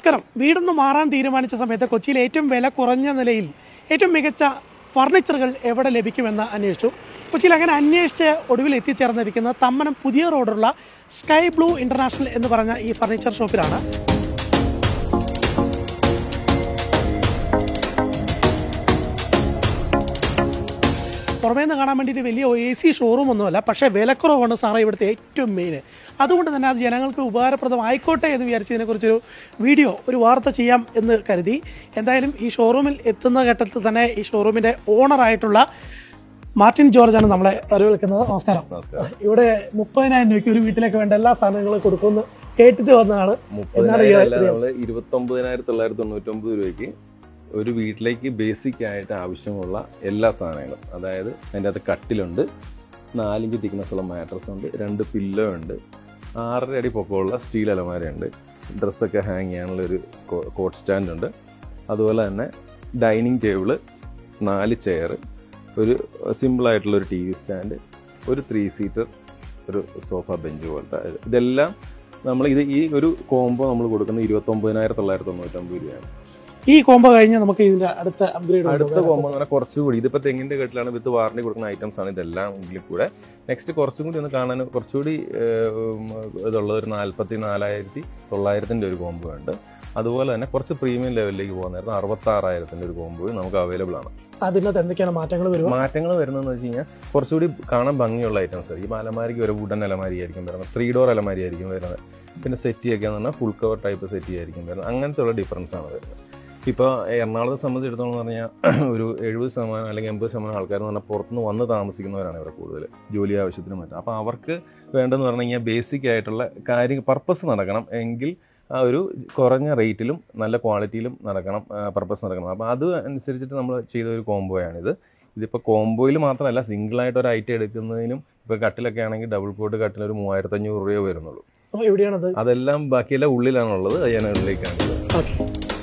നമസ്കാരം വീടൊന്ന് മാറാൻ തീരുമാനിച്ച സമയത്ത് കൊച്ചിയിൽ ഏറ്റവും വില കുറഞ്ഞ നിലയിൽ ഏറ്റവും മികച്ച ഫർണിച്ചറുകൾ എവിടെ ലഭിക്കുമെന്ന് അന്വേഷിച്ചു കൊച്ചിയിൽ അങ്ങനെ അന്വേഷിച്ച് ഒടുവിൽ എത്തിച്ചേർന്നിരിക്കുന്ന തമ്മനം പുതിയ റോഡുള്ള സ്കൈ ബ്ലൂ ഇന്റർനാഷണൽ എന്ന് പറഞ്ഞ ഈ ഫർണിച്ചർ ഷോപ്പിലാണ് പുറമേ നിന്ന് കാണാൻ വേണ്ടിയിട്ട് വലിയ എ സി ഷോറൂം ഒന്നുമല്ല പക്ഷേ വിലക്കുറവാണ് സാറേ ഇവിടുത്തെ ഏറ്റവും മെയിൻ അതുകൊണ്ട് തന്നെ അത് ജനങ്ങൾക്ക് ഉപകാരപ്രദമായിക്കോട്ടെ എന്ന് വിചാരിച്ച് ഇതിനെക്കുറിച്ചൊരു വീഡിയോ ഒരു വാർത്ത ചെയ്യാം എന്ന് കരുതി എന്തായാലും ഈ ഷോറൂമിൽ എത്തുന്ന ഘട്ടത്തിൽ തന്നെ ഈ ഷോറൂമിൻ്റെ ഓണറായിട്ടുള്ള മാർട്ടിൻ ജോർജാണ് നമ്മളെ വരവേൽക്കുന്നത് നമസ്കാരം ഇവിടെ മുപ്പതിനായിരം രൂപയ്ക്ക് ഒരു വീട്ടിലേക്ക് വേണ്ട എല്ലാ സാധനങ്ങളും കൊടുക്കുമെന്ന് കേട്ടിട്ട് വന്നതാണ് എന്നാണ് ഈ മുപ്പതിനായിരം നമ്മള് ഇരുപത്തി ഒമ്പതിനായിരത്തി തൊള്ളായിരത്തി തൊണ്ണൂറ്റി ഒമ്പത് രൂപയ്ക്ക് ഒരു വീട്ടിലേക്ക് ബേസിക് ആയിട്ട് ആവശ്യമുള്ള എല്ലാ സാധനങ്ങളും അതായത് അതിൻ്റെ അകത്ത് കട്ടിലുണ്ട് നാലിഞ്ച് തിക്നെസ് ഉള്ള മാട്രസ് ഉണ്ട് രണ്ട് പില്ലോ ഉണ്ട് ആറര അടി പൊക്കമുള്ള സ്റ്റീൽ അലമാരയുണ്ട് ഡ്രസ്സൊക്കെ ഹാങ് ചെയ്യാനുള്ള ഒരു കോട്ട് സ്റ്റാൻഡ് ഉണ്ട് അതുപോലെ തന്നെ ഡൈനിങ് ടേബിള് നാല് ചെയർ ഒരു സിമ്പിൾ ആയിട്ടുള്ള ഒരു ടി വി സ്റ്റാൻഡ് ഒരു ത്രീ സീറ്റർ ഒരു സോഫ ബെഞ്ച് പോലത്തെ ഇതെല്ലാം നമ്മൾ ഇത് ഈ ഒരു കോംബോ നമ്മൾ കൊടുക്കുന്നത് ഇരുപത്തി ഒമ്പതിനായിരത്തി തൊള്ളായിരത്തി തൊണ്ണൂറ്റൊമ്പത് രൂപയാണ് ഈ കോംബോ കഴിഞ്ഞ് നമുക്ക് ഇതിന്റെ അടുത്ത അപ്ഗ്രേഡ് അടുത്ത കോംബോ എന്ന് പറഞ്ഞാൽ കുറച്ചുകൂടി ഇതിപ്പോ തെങ്ങിന്റെ കെട്ടിലാണ് വിത്ത് വാറണ്ടി കൊടുക്കുന്ന ഐറ്റംസ് ആണ് ഇതെല്ലാം ഇതിൽ കൂടെ നെക്സ്റ്റ് കുറച്ചും കൂടി ഒന്ന് കാണാൻ കുറച്ചുകൂടി ഏഹ്, ഉം, ഇതുള്ളത് ഒരു നാല്പത്തി നാലായിരത്തി തൊള്ളായിരത്തിന്റെ ഒരു കോംബോ ഉണ്ട് അതുപോലെ തന്നെ കുറച്ച് പ്രീമിയം ലെവലിലേക്ക് പോകുന്ന അറുപത്തി ആറായിരത്തിന്റെ ഒരു കോംബോ നമുക്ക് അവൈലബിൾ ആണ് അതിനകത്ത് എന്തൊക്കെയാണ് മാറ്റങ്ങൾ വരിക മാറ്റങ്ങൾ വരുന്നതെന്ന് വെച്ച് കഴിഞ്ഞാൽ കുറച്ചുകൂടി കാണാൻ ഭംഗിയുള്ള ഐറ്റംസ് ഈ അലമാരിക്ക് ഒരു വുഡൻ അലമാരി ആയിരിക്കും വരുന്നത് ത്രീ ഡോർ അലമാരി ആയിരിക്കും വരുന്നത് പിന്നെ സെറ്റി ഒക്കെ എന്ന് പറഞ്ഞാൽ ഫുൾ കവർ ടൈപ്പ് സെറ്റി ആയിരിക്കും വരുന്നത് അങ്ങനത്തെ ഉള്ള ഡിഫറൻസ് ആണ് വരുന്നത് ഇപ്പോൾ എറണാകുളത്തെ സംബന്ധിച്ചിടത്തോളം എന്ന് പറഞ്ഞാൽ ഒരു എഴുപത് ശതമാനം അല്ലെങ്കിൽ എൺപത് ശതമാനം ആൾക്കാർ എന്ന് പറഞ്ഞാൽ പുറത്തുനിന്ന് വന്ന് താമസിക്കുന്നവരാണ് ഇവിടെ കൂടുതൽ ജോലി ആവശ്യത്തിന് മറ്റും അപ്പോൾ അവർക്ക് വേണ്ടതെന്ന് പറഞ്ഞു കഴിഞ്ഞാൽ ബേസിക് ആയിട്ടുള്ള കാര്യം പർപ്പസ് നടക്കണം എങ്കിൽ ആ ഒരു കുറഞ്ഞ റേറ്റിലും നല്ല ക്വാളിറ്റിയിലും നടക്കണം പർപ്പസ് നടക്കണം അപ്പോൾ അത് അനുസരിച്ചിട്ട് നമ്മൾ ചെയ്ത ഒരു കോംബോയാണിത് ഇതിപ്പോൾ കോംബോയിൽ മാത്രമല്ല സിംഗിളായിട്ട് ഒരു ഐറ്റം എടുക്കുന്നതിനും ഇപ്പോൾ കട്ടിലൊക്കെ ആണെങ്കിൽ ഡബിൾ കോട്ട് കട്ടിൽ ഒരു മൂവായിരത്തഞ്ഞൂറ് രൂപ വരുന്നുള്ളൂ അപ്പൊ എവിടെയാണത് അതെല്ലാം ബാക്കിയെല്ലാം ഉള്ളിലാണുള്ളത് അത് ഞാൻ ഉള്ളിലേക്കാണ് ഓക്കെ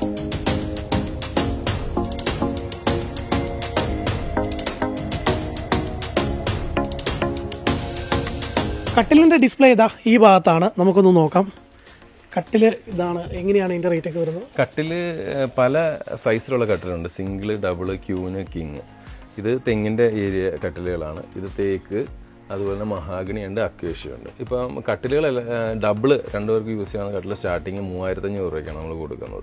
കട്ടിലിന്റെ ഡിസ്പ്ലേ ഇതാ ഈ ഭാഗത്താണ് നമുക്കൊന്ന് നോക്കാം കട്ടില് ഇതാണ് എങ്ങനെയാണ് ഇതിന്റെ റേറ്റ് ഒക്കെ വരുന്നത് കട്ടില് ഏഹ്, പല സൈസിലുള്ള കട്ടിലുണ്ട് സിംഗിൾ ഡബിൾ ക്യൂന് കിങ് ഇത് തെങ്ങിൻ്റെ ഏരിയ കട്ടിലുകളാണ് ഇത് തേക്ക് അതുപോലെ തന്നെ മഹാഗണി ഉണ്ട് അക്വേഷ്യ ഉണ്ട് ഇപ്പം കട്ടിലുകളല്ല ഡബിൾ രണ്ടുപേർക്ക് യൂസ് ചെയ്യാവുന്ന കട്ടിൽ സ്റ്റാർട്ടിങ് മൂവായിരത്തഞ്ഞൂറ് രൂപയ്ക്കാണ് നമ്മൾ കൊടുക്കുന്നത്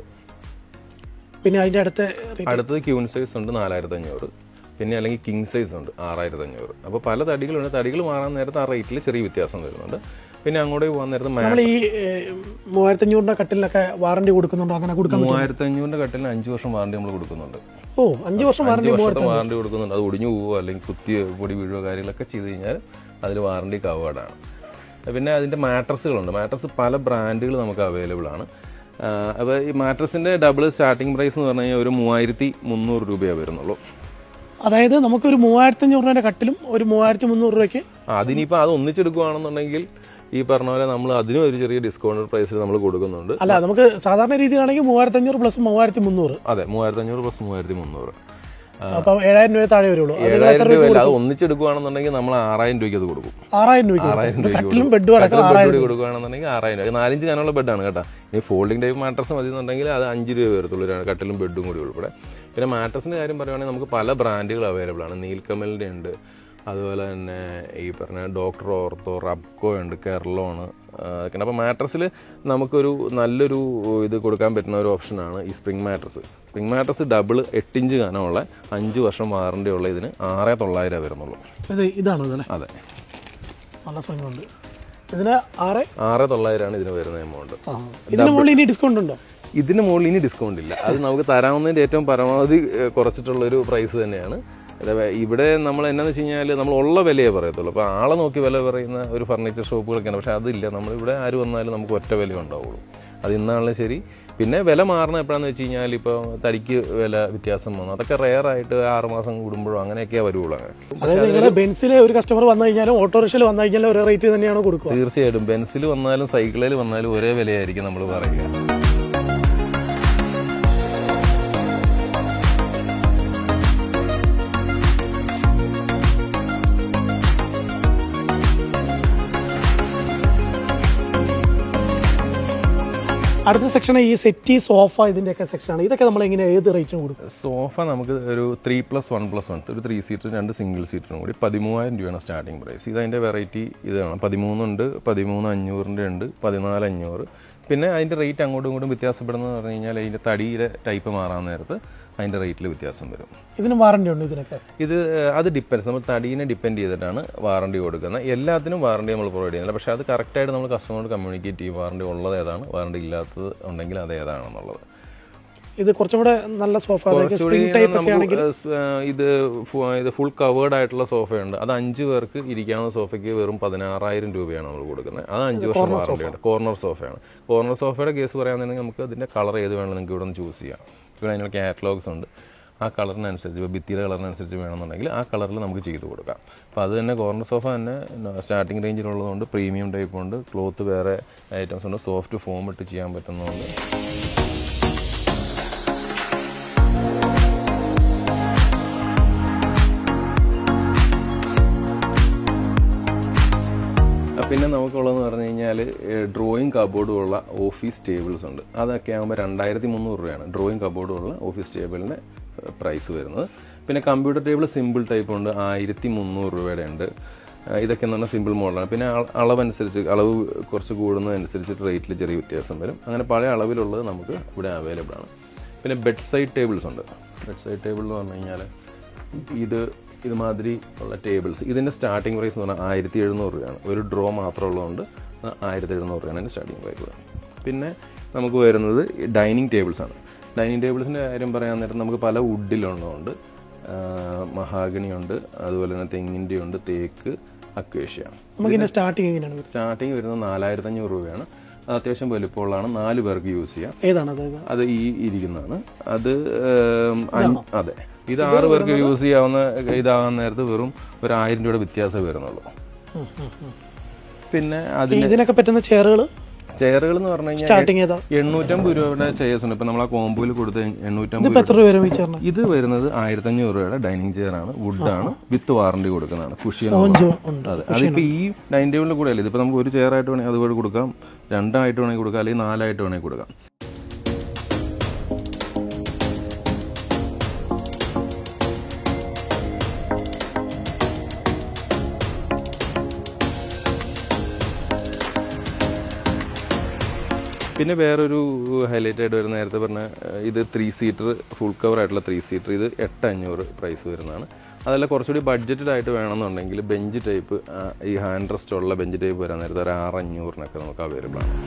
പിന്നെ അതിന്റെ അടുത്ത റേറ്റ് അടുത്തത് ക്യൂൻ സൈസ് ഉണ്ട് നാലായിരത്തഞ്ഞൂറ് പിന്നെ അല്ലെങ്കിൽ കിങ് സൈസ് ഉണ്ട് ആറായിരത്തഞ്ഞൂറ് അപ്പോൾ പല തടികളുണ്ട് തടികൾ മാറാൻ നേരത്ത് ആ റേറ്റിൽ ചെറിയ വ്യത്യാസം വരുന്നുണ്ട് പിന്നെ അങ്ങോട്ടേക്ക് പോകാൻ നേരത്ത് നമ്മൾ ഈ മൂവായിരത്തി അഞ്ഞൂറിന്റെ കട്ടിലിനൊക്കെ വാറണ്ടി കൊടുക്കുന്നുണ്ടോ അങ്ങനെ കൊടുക്കാൻ പറ്റുമോ? മൂവായിരത്തഞ്ഞൂറിൻ്റെ കട്ടിലിന് അഞ്ച് വർഷം വാറണ്ടി നമ്മൾ കൊടുക്കുന്നുണ്ട് ഓ അഞ്ച് വർഷം വാറണ്ടി അഞ്ച് മൂവായിരത്തി വർഷത്തെ വാറണ്ടി കൊടുക്കുന്നുണ്ട് അത് ഒടിഞ്ഞു പോവോ അല്ലെങ്കിൽ കുത്തി പൊടി വീഴുവോ കാര്യങ്ങളൊക്കെ ചെയ്ത് കഴിഞ്ഞാൽ അതിൽ വാറണ്ടി കവേർഡാണ് പിന്നെ അതിൻ്റെ മാട്രസുകളുണ്ട് മാട്രസ് പല ബ്രാൻഡുകൾ നമുക്ക് അവൈലബിൾ ആണ് അപ്പോൾ ഈ മാട്രസിൻ്റെ ഡബിൾ സ്റ്റാർട്ടിംഗ് പ്രൈസ് എന്ന് പറഞ്ഞു കഴിഞ്ഞാൽ ഒരു മൂവായിരത്തി മുന്നൂറ് രൂപയേ വരുന്നുള്ളൂ അതായത് നമുക്കൊരു മൂവായിരത്തി അഞ്ഞൂറ് രൂപയുടെ കട്ടിലും ഒരു മൂവായിരത്തി മുന്നൂറ് രൂപയ്ക്ക് ആ, അതിനിപ്പോൾ അത് ഒന്നിച്ചെടുക്കുകയാണെന്നുണ്ടെങ്കിൽ ഈ പറഞ്ഞ പോലെ നമ്മൾ അതിനും ഒരു ചെറിയ ഡിസ്കൗണ്ട് പ്രൈസിൽ നമ്മൾ കൊടുക്കുന്നുണ്ട് അല്ല നമുക്ക് സാധാരണ രീതിയിലാണെങ്കിൽ മൂവായിരത്തി അഞ്ഞൂറ് പ്ലസ് മൂവായിരത്തി മുന്നൂറ് അതെ മൂവായിരത്തി അഞ്ഞൂറ് പ്ലസ് മൂവായിരത്തി മുന്നൂറ് അപ്പൊ ഏഴായിരം രൂപ താഴെ വരുള്ളൂ അത് ഏഴായിരം രൂപയല്ല അത് ഒന്നിച്ചെടുക്കുകയാണെന്നുണ്ടെങ്കിൽ നമ്മൾ ആറായിരം രൂപയ്ക്ക് അത് കൊടുക്കും ആറായിരം രൂപയ്ക്ക് ആറായിരം കൊടുക്കും. രൂപയ്ക്ക് കട്ടിലും കൊടുക്കും. ബെഡും അടക്കം കട്ടിലും ആറായിരം ബെഡും കൂടി കൊടുക്കുകയാണെന്നുണ്ടെങ്കിൽ ആറായിരം രൂപ നാലഞ്ച് കനുള്ള ബെഡാണ് കേട്ടോ ഈ ഫോൾഡിംഗ് ടൈപ്പ് മാട്രസ് മതി എന്നുണ്ടെങ്കിൽ അത് അഞ്ച് രൂപ വരത്തുള്ളൂ ഒരു കട്ടിലും ബെഡും കൂടി ഉൾപ്പെടെ പിന്നെ മാട്രസിന്റെ കാര്യം പറയുവാണെങ്കിൽ നമുക്ക് പല ബ്രാൻഡുകൾ അവൈലബിൾ ആണ് നീൽക്കമലിന്റെ ഉണ്ട് അതുപോലെ തന്നെ ഈ പറഞ്ഞ ഡോക്ടർ ഓർത്തോ റബ്കോ ഉണ്ട് കെർലോണ് ഒക്കെ അപ്പോൾ മാട്രസിൽ നമുക്കൊരു നല്ലൊരു ഇത് കൊടുക്കാൻ പറ്റുന്ന ഒരു ഓപ്ഷനാണ് ഈ spring mattress spring mattress double എട്ടിഞ്ച് കനമുള്ള അഞ്ച് വർഷം വാറണ്ടി ഉള്ള ഇതിന് ആറ് തൊള്ളായിരം വരുന്നുള്ളൂ ഇത് ഇതാണ് ഇതല്ലേ അതെ നല്ല സമയമുണ്ട് ഇതിന് ആറ് ആറ് തൊള്ളായിരമാണ് ഇതിന് വരുന്ന എമൗണ്ട് ആ. ഇതിന് മുകളിൽ ഇനി ഡിസ്കൗണ്ട് ഉണ്ടോ ഇതിന് മുകളിൽ ഇനി ഡിസ്കൗണ്ട് ഇല്ല അത് നമുക്ക് തരാവുന്നതിന്റെ ഏറ്റവും പരമാവധി ഏഹ്, കുറച്ചിട്ടുള്ള ഒരു പ്രൈസ് തന്നെയാണ് അതായത് ഇവിടെ നമ്മൾ എന്നാന്ന് വെച്ച് കഴിഞ്ഞാൽ നമ്മൾ ഉള്ള വിലയേ പറയത്തുള്ളൂ അപ്പോൾ ആളെ നോക്കി വില പറയുന്ന ഒരു ഫർണിച്ചർ ഷോപ്പുകളൊക്കെയാണ് പക്ഷെ അതില്ല നമ്മളിവിടെ ആര് വന്നാലും നമുക്ക് ഒറ്റ വില ഉണ്ടാവുള്ളൂ അത് ഇന്നാണെങ്കിലും ശരി പിന്നെ വില മാറുന്ന എപ്പോഴാന്ന് വെച്ച് കഴിഞ്ഞാൽ ഇപ്പോൾ തടിക്ക് വില വ്യത്യാസം വന്നു അതൊക്കെ റെയർ ആയിട്ട് ആറ് മാസം കൂടുമ്പോഴോ അങ്ങനെയൊക്കെ വരുള്ളൂ അങ്ങനെ അതായത് നിങ്ങളുടെ ബെൻസിലെ ഒരു കസ്റ്റമർ വന്നു കഴിഞ്ഞാലും ഓട്ടോറിക്ഷയിൽ വന്നു കഴിഞ്ഞാലും ഒരേ റേറ്റ് തന്നെയാണ് കൊടുക്കുക തീർച്ചയായിട്ടും ബെൻസിൽ വന്നാലും സൈക്കിളിൽ വന്നാലും ഒരേ വിലയായിരിക്കും നമ്മൾ പറയുക അടുത്ത സെക്ഷൻ ഈ സെറ്റി സോഫ ഇതിൻ്റെയൊക്കെ സെക്ഷനാണ് ഇതൊക്കെ നമ്മൾ എങ്ങനെ ഏത് റേറ്റിന് കൊടുക്കും സോഫ നമുക്ക് ഒരു three plus one plus one ഒരു ത്രീ സീറ്റർ രണ്ട് സിംഗിൾ സീറ്ററും കൂടി പതിമൂവായിരം രൂപയാണ് സ്റ്റാർട്ടിംഗ് പ്രൈസ് ഇതതിൻ്റെ വെറൈറ്റി ഇതാണ് പതിമൂന്നുണ്ട് പതിമൂന്ന് അഞ്ഞൂറിൻ്റെ ഉണ്ട് പതിനാല് അഞ്ഞൂറ് പിന്നെ അതിൻ്റെ റേറ്റ് അങ്ങോട്ടും ഇങ്ങോട്ടും വ്യത്യാസപ്പെടുന്നതെന്ന് പറഞ്ഞു കഴിഞ്ഞാൽ അതിൻ്റെ തടിയുടെ ടൈപ്പ് മാറാൻ നേരത്ത് അതിൻ്റെ റേറ്റിൽ വ്യത്യാസം വരും ഇതിന് വാറണ്ടി ഉണ്ട് ഇതിനൊക്കെ ഇത് ഏഹ്, അത് ഡിപ്പെൻസ് നമ്മൾ തടീനെ ഡിപ്പെൻഡ് ചെയ്തിട്ടാണ് വാറണ്ടി കൊടുക്കുന്നത് എല്ലാത്തിനും വാറണ്ടി നമ്മൾ പ്രൊവൈഡ് ചെയ്യുന്നില്ല പക്ഷേ അത് കറക്റ്റായിട്ട് നമ്മൾ കസ്റ്റമറോട് കമ്മ്യൂണിക്കേറ്റ് ചെയ്യും വാറണ്ടി ഉള്ളത് ഏതാണ് വാറണ്ടി ഇല്ലാത്തത് ഉണ്ടെങ്കിൽ അത് ഏതാണെന്നുള്ളത് ഇത് കുറച്ചും കൂടെ നല്ല സോഫ കുറച്ചുകൂടി സ്പ്രിംഗ് ടൈപ്പ് ഒക്കെ നമുക്ക് ആണെങ്കിൽ സ്- ഏഹ് ഇത് ഫു- ഇത് ഫുൾ കവേർഡ് ആയിട്ടുള്ള സോഫയുണ്ട് അത് അഞ്ച് പേർക്ക് ഇരിക്കാവുന്ന സോഫയ്ക്ക് വെറും പതിനാറായിരം രൂപയാണ് നമ്മൾ കൊടുക്കുന്നത് അത് അഞ്ച് വർഷം വാറണ്ടി ഉണ്ട് കോർണർ സോഫയാണ് കോർണർ സോഫയുടെ കേസ് പറയാന്നുണ്ടെങ്കിൽ നമുക്ക് അതിന്റെ കളർ ഏത് വേണമെങ്കിലും നിങ്ങൾക്ക് ഇവിടെ നിന്ന് ചൂസ് ചെയ്യാം ഇവിടെ അതിനുള്ള കാറ്റലോഗ്സ് ഉണ്ട് ആ കളറിനനുസരിച്ച് ഇപ്പോൾ ഭിത്തിയുടെ കളറിനനുസരിച്ച് വേണമെന്നുണ്ടെങ്കിൽ ആ കളറിൽ നമുക്ക് ചെയ്ത് കൊടുക്കാം അപ്പോൾ അത് തന്നെ കോർണർ സോഫ തന്നെ സ്റ്റാർട്ടിംഗ് റേഞ്ചിലുള്ളതുകൊണ്ട് പ്രീമിയം ടൈപ്പ് ഉണ്ട് ക്ലോത്ത് വേറെ ഐറ്റംസ് ഉണ്ട് സോഫ്റ്റ് ഫോം ഇട്ട് ചെയ്യാൻ പറ്റുന്നതുകൊണ്ട് ആ, പിന്നെ നമുക്കുള്ളതെന്ന് പറഞ്ഞു കഴിഞ്ഞാൽ ഡ്രോയിങ് കബോർഡുള്ള ഓഫീസ് ടേബിൾസ് ഉണ്ട് അതൊക്കെ ആകുമ്പോൾ രണ്ടായിരത്തി മുന്നൂറ് രൂപയാണ് ഡ്രോയിങ് കബോർഡുള്ള ഓഫീസ് ടേബിളിൻ്റെ പ്രൈസ് വരുന്നത് പിന്നെ കമ്പ്യൂട്ടർ ടേബിൾ സിമ്പിൾ ടൈപ്പ് ഉണ്ട് ആയിരത്തി മുന്നൂറ് രൂപയുടെ ഉണ്ട് ആ, ഇതൊക്കെ എന്ന് പറഞ്ഞാൽ സിമ്പിൾ മോഡലാണ് പിന്നെ അള- അളവനുസരിച്ച് അളവ് കുറച്ച് കൂടുന്നതനുസരിച്ച് റേറ്റിൽ ചെറിയ വ്യത്യാസം വരും അങ്ങനെ പല അളവിലുള്ളത് നമുക്ക് ഇവിടെ അവൈലബിൾ ആണ് പിന്നെ ബെഡ് സൈഡ് ടേബിൾസ് ഉണ്ട് ബെഡ് സൈഡ് ടേബിൾ എന്ന് പറഞ്ഞു കഴിഞ്ഞാൽ ഇത് ഇതുമാതിരി ഉള്ള ടേബിൾസ് ഇതിൻ്റെ സ്റ്റാർട്ടിംഗ് പ്രൈസ് എന്ന് പറഞ്ഞാൽ ആയിരത്തി എഴുന്നൂറ് രൂപയാണ് ഒരു ഡ്രോ മാത്രം ഉള്ളതുകൊണ്ട് ആയിരത്തി എഴുന്നൂറ് രൂപയാണ് അതിൻ്റെ സ്റ്റാർട്ടിംഗ് പ്രൈസ് പിന്നെ നമുക്ക് വരുന്നത് ഡൈനിങ് ടേബിൾസ് ആണ് ഡൈനിങ് ടേബിൾസിൻ്റെ കാര്യം പറയാൻ നേരം നമുക്ക് പല വുഡിലുള്ളതുകൊണ്ട് മഹാഗണി ഉണ്ട് അതുപോലെ തന്നെ തെങ്ങിൻ്റെ ഉണ്ട് തേക്ക് അക്വേഷ്യ നമുക്ക് ഇതിന്റെ സ്റ്റാർട്ടിങ് എങ്ങനെയാണ് വരുന്നത് സ്റ്റാർട്ടിങ് വരുന്നത് നാലായിരത്തി അഞ്ഞൂറ് രൂപയാണ് അത് അത്യാവശ്യം വലുപ്പമുള്ളതാണ് നാല് പേർക്ക് യൂസ് ചെയ്യാം ഏതാണ് അത് അത് ഈ ഇരിക്കുന്നതാണ് അത് ഏം, അഞ്ച്- അതെ ഇത് ആറ് പേർക്ക് യൂസ് ചെയ്യാവുന്ന ഇതാകാൻ നേരത്ത് വെറും ഒരു ആയിരം രൂപയുടെ വ്യത്യാസമേ വരുന്നുള്ളൂ ഉം, ഉം, ഉം. പിന്നെ ഈ അതിന് ഇതിനൊക്കെ പറ്റുന്ന ചെയറുകൾ ചെയറുകൾ എന്ന് പറഞ്ഞു കഴിഞ്ഞാൽ സ്റ്റാർട്ടിങ് ഏതാ എണ്ണൂറ്റമ്പത് രൂപയുടെ ചെയർസ് ഉണ്ട് ഇപ്പൊ നമ്മൾ ആ കോമ്പോയിൽ കൊടുത്ത് എണ്ണൂറ്റമ്പത് ഇതിപ്പോ എത്ര രൂപ വരും ഈ ചെയറിന് ഇത് വരുന്നത് ആയിരത്തി അഞ്ഞൂറ് രൂപയുടെ ഡൈനിങ് ചെയർ ആണ് വുഡാണ് വിത്ത് വാറണ്ടി കൊടുക്കുന്നതാണ് കുഷ്യൻ സ്പോഞ്ച് ഉണ്ട് അതെ അതിപ്പോ ഈ ഡൈനിങ് ടേബിളിൽ കൂടെ അല്ലേ ഇതിപ്പോ നമുക്ക് ഒരു ചെയർ ആയിട്ട് വേണമെങ്കിൽ അതുപോലെ കൊടുക്കാം രണ്ടായിട്ട് വേണമെങ്കിൽ കൊടുക്കാം അല്ലെങ്കിൽ നാലായിട്ട് വേണമെങ്കിൽ കൊടുക്കാം പിന്നെ വേറൊരു ഹൈലൈറ്റ് ആയിട്ട് വരുന്ന നേരത്തെ പറഞ്ഞ ഏഹ്, ഇത് ത്രീ സീറ്റർ ഫുൾ കവർ ആയിട്ടുള്ള ത്രീ സീറ്റർ ഇത് എട്ട് അഞ്ഞൂറ് പ്രൈസ് വരുന്നതാണ് അതല്ല കുറച്ചുകൂടി ബഡ്ജറ്റഡ് ആയിട്ട് വേണമെന്നുണ്ടെങ്കിൽ ബെഞ്ച് ടൈപ്പ് ഈ ഹാൻഡ് റെസ്റ്റ് ഉള്ള ബെഞ്ച് ടൈപ്പ് വരാൻ നേരത്തെ ഒരു ആറ് അഞ്ഞൂറിനൊക്കെ നമുക്ക് അവൈലബിൾ ആണ്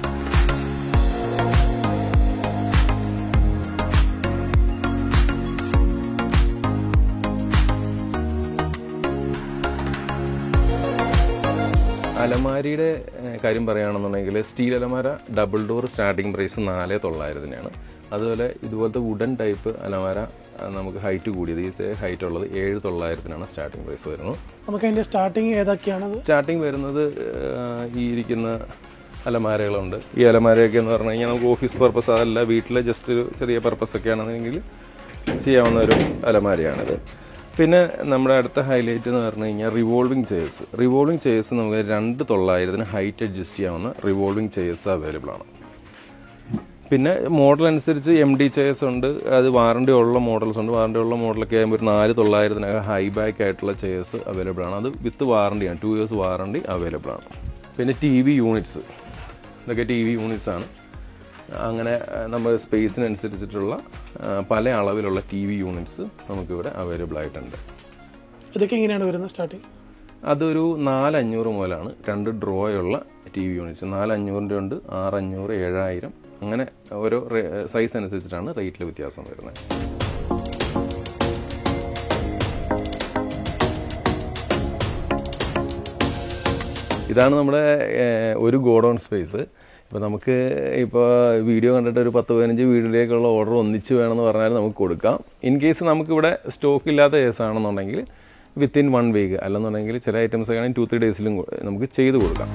അലമാരിയുടെ ഏഹ്, കാര്യം പറയുകയാണെന്നുണ്ടെങ്കിൽ സ്റ്റീൽ അലമാര ഡബിൾ ഡോർ സ്റ്റാർട്ടിംഗ് പ്രൈസ് നാല് തൊള്ളായിരത്തിനാണ് അതുപോലെ ഇതുപോലത്തെ വുഡൻ ടൈപ്പ് അലമാര ആ, നമുക്ക് ഹൈറ്റ് കൂടിയത് ഈ ഹൈറ്റ് ഉള്ളത് ഏഴ് തൊള്ളായിരത്തിനാണ് സ്റ്റാർട്ടിംഗ് പ്രൈസ് വരുന്നത് നമുക്ക് അതിന്റെ സ്റ്റാർട്ടിങ് ഏതൊക്കെയാണത് സ്റ്റാർട്ടിംഗ് വരുന്നത് ഏഹ്, ഈ ഇരിക്കുന്ന അലമാരകളുണ്ട് ഈ അലമാരയൊക്കെ എന്ന് പറഞ്ഞു കഴിഞ്ഞാൽ നമുക്ക് ഓഫീസ് പർപ്പസ് അതല്ല വീട്ടിലെ ജസ്റ്റ് ഒരു ചെറിയ പർപ്പസ് ഒക്കെ ആണെന്നെങ്കിൽ ചെയ്യാവുന്ന ഒരു അലമാരയാണിത് പിന്നെ നമ്മുടെ അടുത്ത ഹൈലൈറ്റ് എന്ന് പറഞ്ഞു കഴിഞ്ഞാൽ റിവോൾവിംഗ് ചെയർസ് റിവോൾവിംഗ് ചെയർസ് നമുക്ക് രണ്ട് തൊള്ളായിരത്തിന് ഹൈറ്റ് അഡ്ജസ്റ്റ് ചെയ്യാവുന്ന റിവോൾവിംഗ് ചെയർസ് അവൈലബിൾ ആണ് പിന്നെ മോഡൽ അനുസരിച്ച് എം ഡി ചെയർസ് ഉണ്ട് അത് വാറണ്ടി ഉള്ള മോഡൽസ് ഉണ്ട് വാറണ്ടി ഉള്ള മോഡലൊക്കെ ആകുമ്പോൾ ഒരു നാല് തൊള്ളായിരത്തിനൊക്കെ ഹൈ ബാക്ക് ആയിട്ടുള്ള ചെയർസ് അവൈലബിൾ ആണ് അത് വിത്ത് വാറണ്ടിയാണ് ടു ഇയേഴ്സ് വാറണ്ടി അവൈലബിൾ ആണ് പിന്നെ ടി വി യൂണിറ്റ്സ് ഇതൊക്കെ ടി വി യൂണിറ്റ്സ് ആണ് അങ്ങനെ ആ, നമ്മുടെ സ്പേസിനനുസരിച്ചിട്ടുള്ള ആ, പല അളവിലുള്ള ടി വി യൂണിറ്റ്സ് നമുക്കിവിടെ അവൈലബിൾ ആയിട്ടുണ്ട് ഇതൊക്കെ എങ്ങനെയാണ് വരുന്നത് സ്റ്റാർട്ടിങ് അതൊരു നാലഞ്ഞൂറ് മുതലാണ് രണ്ട് ഡ്രോയുള്ള ടി വി യൂണിറ്റ്സ് നാലഞ്ഞൂറിൻ്റെ ഉണ്ട് ആറഞ്ഞൂറ് ഏഴായിരം അങ്ങനെ ഓരോ സൈസ് അനുസരിച്ചിട്ടാണ് റേറ്റിൽ വ്യത്യാസം വരുന്നത് ഇതാണ് നമ്മുടെ ഏഹ്, ഒരു ഗോഡൗൺ സ്പേസ് ഇപ്പോൾ നമുക്ക് ഇപ്പോൾ വീഡിയോ കണ്ടിട്ട് ഒരു പത്ത് പതിനഞ്ച് വീഡിയോയിലേക്കുള്ള ഓർഡർ ഒന്നിച്ച് വേണമെന്ന് പറഞ്ഞാൽ നമുക്ക് കൊടുക്കാം ഇൻ കേസ് നമുക്കിവിടെ സ്റ്റോക്ക് ഇല്ലാത്ത കേസാണെന്നുണ്ടെങ്കിൽ വിത്തിൻ വൺ വീക്ക് അല്ലെന്നുണ്ടെങ്കിൽ ചില ഐറ്റംസ് ഒക്കെ ആണെങ്കിൽ ടു ത്രീ ഡേയ്സിലും നമുക്ക് ചെയ്ത് കൊടുക്കാം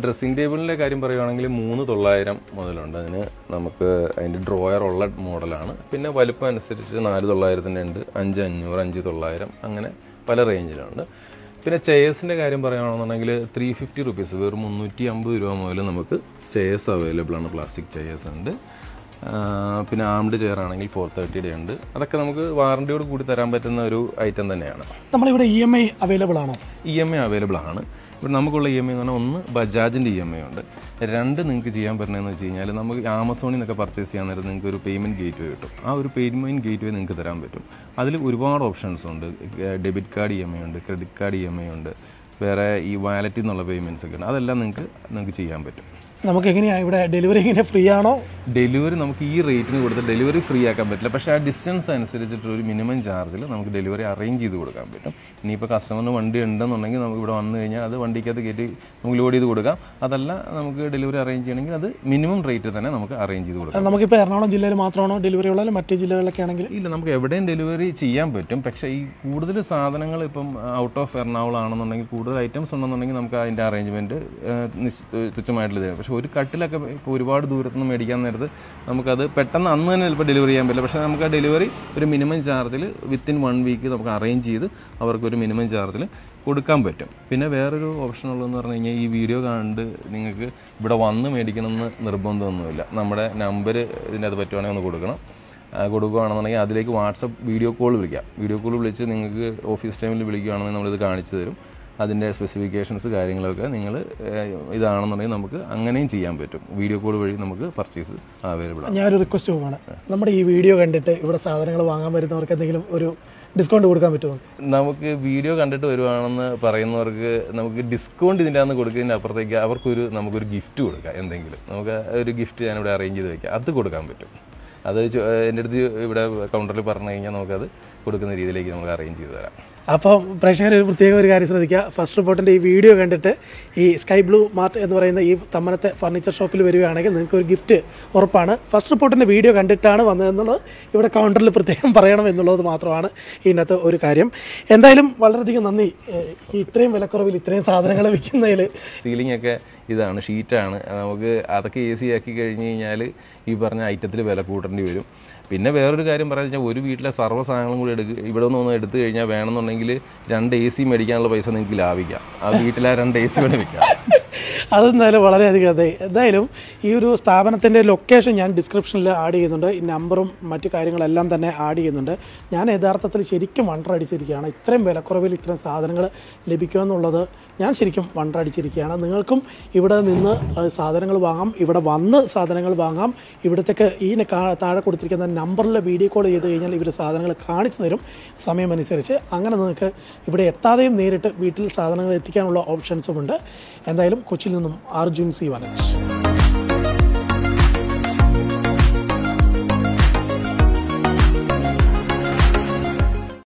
ഡ്രസ്സിംഗ് ടേബിളിൻ്റെ കാര്യം പറയുവാണെങ്കിൽ മൂന്ന് തൊള്ളായിരം മുതലുണ്ട് അതിന് നമുക്ക് അതിൻ്റെ ഡ്രോയർ ഉള്ള മോഡലാണ് പിന്നെ വലുപ്പം അനുസരിച്ച് നാല് തൊള്ളായിരത്തിൻ്റെ ഉണ്ട് അഞ്ച് അഞ്ഞൂറ് അഞ്ച് തൊള്ളായിരം അങ്ങനെ പല റേഞ്ചിലുണ്ട് പിന്നെ ചെയേഴ്സിൻ്റെ കാര്യം പറയുകയാണെന്നുണ്ടെങ്കിൽ ത്രീ ഫിഫ്റ്റി റുപ്പീസ് വെറും മുന്നൂറ്റി അമ്പത് രൂപ മുതൽ നമുക്ക് ചെയേഴ്സ് അവൈലബിൾ ആണ് പ്ലാസ്റ്റിക് ചെയേഴ്സ് ഉണ്ട് ആ, പിന്നെ ആംഡ് ചെയർ ആണെങ്കിൽ ഫോർ തേർട്ടിയുടെ ഉണ്ട് അതൊക്കെ നമുക്ക് വാറണ്ടിയോട് കൂടി തരാൻ പറ്റുന്ന ഒരു ഐറ്റം തന്നെയാണ് നമ്മളിവിടെ ഇ എം ഐ അവൈലബിൾ ആണോ ഇ എം ഐ അവൈലബിൾ ആണ് ഇവിടെ നമുക്കുള്ള ഇ എം ഐ എന്ന് പറഞ്ഞാൽ ഒന്ന് ബജാജിൻ്റെ ഇ എം ഐ ഉണ്ട് രണ്ട് നിങ്ങൾക്ക് ചെയ്യാൻ പറ്റുന്നതെന്ന് വെച്ച് കഴിഞ്ഞാൽ നമുക്ക് ആമസോണിൽ നിന്നൊക്കെ പർച്ചേസ് ചെയ്യാൻ നേരം നിങ്ങൾക്ക് ഒരു പേയ്മെൻറ്റ് ഗേറ്റ് വേ കിട്ടും ആ ഒരു പേയ്മെൻറ്റ് ഗേറ്റ് വേ നിങ്ങൾക്ക് തരാൻ പറ്റും അതിൽ ഒരുപാട് ഓപ്ഷൻസ് ഉണ്ട് debit card E M I ഉണ്ട് credit card E M I ഉണ്ട് വേറെ ഈ വാലറ്റിൽ നിന്നുള്ള പേയ്മെൻറ്റ്സ് ഒക്കെ ഉണ്ട് അതെല്ലാം നിങ്ങൾക്ക് നിങ്ങൾക്ക് ചെയ്യാൻ പറ്റും നമുക്ക് എങ്ങനെയാണ് ഇവിടെ ഡെലിവറി എങ്ങനെ ഫ്രീ ആണോ ഡെലിവറി നമുക്ക് ഈ റേറ്റിന് കൊടുത്ത് ഡെലിവറി ഫ്രീ ആക്കാൻ പറ്റില്ല പക്ഷേ ആ ഡിസ്റ്റൻസ് അനുസരിച്ചിട്ട് ഒരു മിനിമം ചാർജിൽ നമുക്ക് ഡെലിവറി അറേഞ്ച് ചെയ്ത് കൊടുക്കാൻ പറ്റും ഇനിയിപ്പോൾ കസ്റ്റമറിന് വണ്ടി ഉണ്ടെന്നുണ്ടെങ്കിൽ നമുക്ക് ഇവിടെ വന്നു കഴിഞ്ഞാൽ അത് വണ്ടിക്കകത്ത് കയറ്റി നമുക്ക് ലോഡ് ചെയ്ത് കൊടുക്കാം അതല്ല നമുക്ക് ഡെലിവറി അറേഞ്ച് ചെയ്യണമെങ്കിൽ അത് മിനിമം റേറ്റ് തന്നെ നമുക്ക് അറേഞ്ച് ചെയ്ത് കൊടുക്കാം നമുക്കിപ്പോൾ എറണാകുളം ജില്ലയിൽ മാത്രമാണോ ഡെലിവറി ഉള്ളത് മറ്റ് ജില്ലകളിലൊക്കെ ആണെങ്കിൽ ഇല്ല നമുക്ക് എവിടെയും ഡെലിവറി ചെയ്യാൻ പറ്റും പക്ഷേ ഈ കൂടുതൽ സാധനങ്ങൾ ഇപ്പം ഔട്ട് ഓഫ് എറണാകുളം ആണെന്നുണ്ടെങ്കിൽ കൂടുതൽ ഐറ്റംസ് ഉണ്ടെന്നുണ്ടെങ്കിൽ നമുക്ക് അതിൻ്റെ അറേഞ്ച്മെൻറ്റ് തുച്ഛമായിട്ടുള്ള തരും പക്ഷേ ഒരു കട്ടിലൊക്കെ ഇപ്പോൾ ഒരുപാട് ദൂരത്ത് നിന്ന് മേടിക്കാൻ നേരത്ത് നമുക്കത് പെട്ടെന്ന് അന്ന് തന്നെ ചിലപ്പോൾ ഡെലിവറി ചെയ്യാൻ പറ്റില്ല പക്ഷേ നമുക്ക് ആ ഡെലിവറി ഒരു മിനിമം ചാർജിൽ വിത്തിൻ വൺ വീക്ക് നമുക്ക് അറേഞ്ച് ചെയ്ത് അവർക്ക് ഒരു മിനിമം ചാർജിൽ കൊടുക്കാൻ പറ്റും പിന്നെ വേറൊരു ഓപ്ഷൻ ഉള്ളതെന്ന് പറഞ്ഞു കഴിഞ്ഞാൽ ഈ വീഡിയോ കണ്ട് നിങ്ങൾക്ക് ഇവിടെ വന്ന് മേടിക്കണമെന്ന് നിർബന്ധമൊന്നുമില്ല നമ്മുടെ നമ്പർ ഇതിൻ്റെ അത് പറ്റുവാണെങ്കിൽ ഒന്ന് കൊടുക്കണം ആ, കൊടുക്കുകയാണെന്നുണ്ടെങ്കിൽ അതിലേക്ക് വാട്സപ്പ് വീഡിയോ കോൾ വിളിക്കാം വീഡിയോ കോൾ വിളിച്ച് നിങ്ങൾക്ക് ഓഫീസ് ടൈമിൽ വിളിക്കുകയാണെന്നുണ്ടെങ്കിൽ നമ്മളിത് കാണിച്ചു തരും അതിൻ്റെ സ്പെസിഫിക്കേഷൻസ് കാര്യങ്ങളൊക്കെ നിങ്ങൾ ഇതാണെന്നുണ്ടെങ്കിൽ നമുക്ക് അങ്ങനെയും ചെയ്യാൻ പറ്റും വീഡിയോ കോൾ വഴി നമുക്ക് പർച്ചേസ് അവൈലബിൾ ആണ് ഞാനൊരു റിക്വസ്റ്റ് പോവാണ് നമ്മുടെ ഈ വീഡിയോ കണ്ടിട്ട് ഇവിടെ സാധനങ്ങൾ വാങ്ങാൻ വരുന്നവർക്ക് എന്തെങ്കിലും ഒരു ഡിസ്കൗണ്ട് കൊടുക്കാൻ പറ്റുമോ നമുക്ക് വീഡിയോ കണ്ടിട്ട് വരുവാണെന്ന് പറയുന്നവർക്ക് നമുക്ക് ഡിസ്കൗണ്ട് ഇതിൻ്റെ അകത്ത് കൊടുക്കുന്നതിൻ്റെ അപ്പുറത്തേക്ക് അവർക്കൊരു നമുക്കൊരു ഗിഫ്റ്റ് കൊടുക്കാം എന്തെങ്കിലും നമുക്ക് ഒരു ഗിഫ്റ്റ് ഞാനിവിടെ അറേഞ്ച് ചെയ്ത് വെക്കാം അത് കൊടുക്കാൻ പറ്റും അത് ചോ- എൻ്റെ അടുത്ത് ഇവിടെ കൗണ്ടറിൽ പറഞ്ഞു കഴിഞ്ഞാൽ നമുക്കത് കൊടുക്കുന്ന രീതിയിലേക്ക് നമുക്ക് അറേഞ്ച് ചെയ്ത് തരാം അപ്പം പ്രേക്ഷകർ ഒരു പ്രത്യേക ഒരു കാര്യം ശ്രദ്ധിക്കുക ഫസ്റ്റ് റിപ്പോർട്ടിൻ്റെ ഈ വീഡിയോ കണ്ടിട്ട് ഈ സ്കൈ ബ്ലൂ മാർട്ട് എന്ന് പറയുന്ന ഈ തമ്മനത്തെ ഫർണിച്ചർ ഷോപ്പിൽ വരികയാണെങ്കിൽ നിങ്ങൾക്ക് ഒരു ഗിഫ്റ്റ് ഉറപ്പാണ് ഫസ്റ്റ് റിപ്പോർട്ടിൻ്റെ വീഡിയോ കണ്ടിട്ടാണ് വന്നതെന്നുള്ളത് ഇവിടെ കൗണ്ടറിൽ പ്രത്യേകം പറയണം എന്നുള്ളത് മാത്രമാണ് ഇതിനകത്ത് ഒരു കാര്യം എന്തായാലും വളരെയധികം നന്ദി ഏഹ് ഈ ഇത്രയും വിലക്കുറവിൽ ഇത്രയും സാധനങ്ങൾ വിൽക്കുന്നതിൽ സീലിംഗ് ഒക്കെ ഇതാണ് ഷീറ്റാണ് നമുക്ക് അതൊക്കെ എ സി ആക്കി കഴിഞ്ഞ് കഴിഞ്ഞാൽ ഈ പറഞ്ഞ ഐറ്റത്തിൽ വില കൂട്ടേണ്ടി വരും പിന്നെ വേറൊരു കാര്യം പറയാൻ വെച്ചാൽ ഒരു വീട്ടിലെ സർവ്വ സാധനങ്ങളും കൂടി എടുക്കുക ഇവിടെ നിന്ന് ഒന്ന് എടുത്തു കഴിഞ്ഞാൽ വേണമെന്നുണ്ടെങ്കിൽ രണ്ട് എ സി മേടിക്കാനുള്ള പൈസ നിങ്ങൾക്ക് ലാഭിക്കാം ആ വീട്ടിൽ ആ രണ്ട് എ സി വേണം വെക്കാം അതെന്തായാലും വളരെയധികം അതെ എന്തായാലും ഈ ഒരു സ്ഥാപനത്തിൻ്റെ ലൊക്കേഷൻ ഞാൻ ഡിസ്ക്രിപ്ഷനിൽ ആഡ് ചെയ്യുന്നുണ്ട് ഈ നമ്പറും മറ്റു കാര്യങ്ങളെല്ലാം തന്നെ ആഡ് ചെയ്യുന്നുണ്ട് ഞാൻ യഥാർത്ഥത്തിൽ ശരിക്കും വണ്ടർ അടിച്ചിരിക്കുകയാണ് ഇത്രയും വിലക്കുറവിൽ ഇത്രയും സാധനങ്ങൾ ലഭിക്കുക എന്നുള്ളത് ഞാൻ ശരിക്കും വണ്ടർ അടിച്ചിരിക്കുകയാണ് നിങ്ങൾക്കും ഇവിടെ നിന്ന് സാധനങ്ങൾ വാങ്ങാം ഇവിടെ വന്ന് സാധനങ്ങൾ വാങ്ങാം ഇവിടത്തേക്ക് ഈ കാ- താഴെ കൊടുത്തിരിക്കുന്ന നമ്പറിൽ വീഡിയോ കോൾ ചെയ്ത് കഴിഞ്ഞാൽ ഇവർ സാധനങ്ങൾ കാണിച്ചു തരും സമയമനുസരിച്ച് അങ്ങനെ നിങ്ങൾക്ക് ഇവിടെ എത്താതെയും നേരിട്ട് വീട്ടിൽ സാധനങ്ങൾ എത്തിക്കാനുള്ള ഓപ്ഷൻസും ഉണ്ട് എന്തായാലും കൊച്ചിയിൽ നിന്നും അർജുൻ സി വനജ്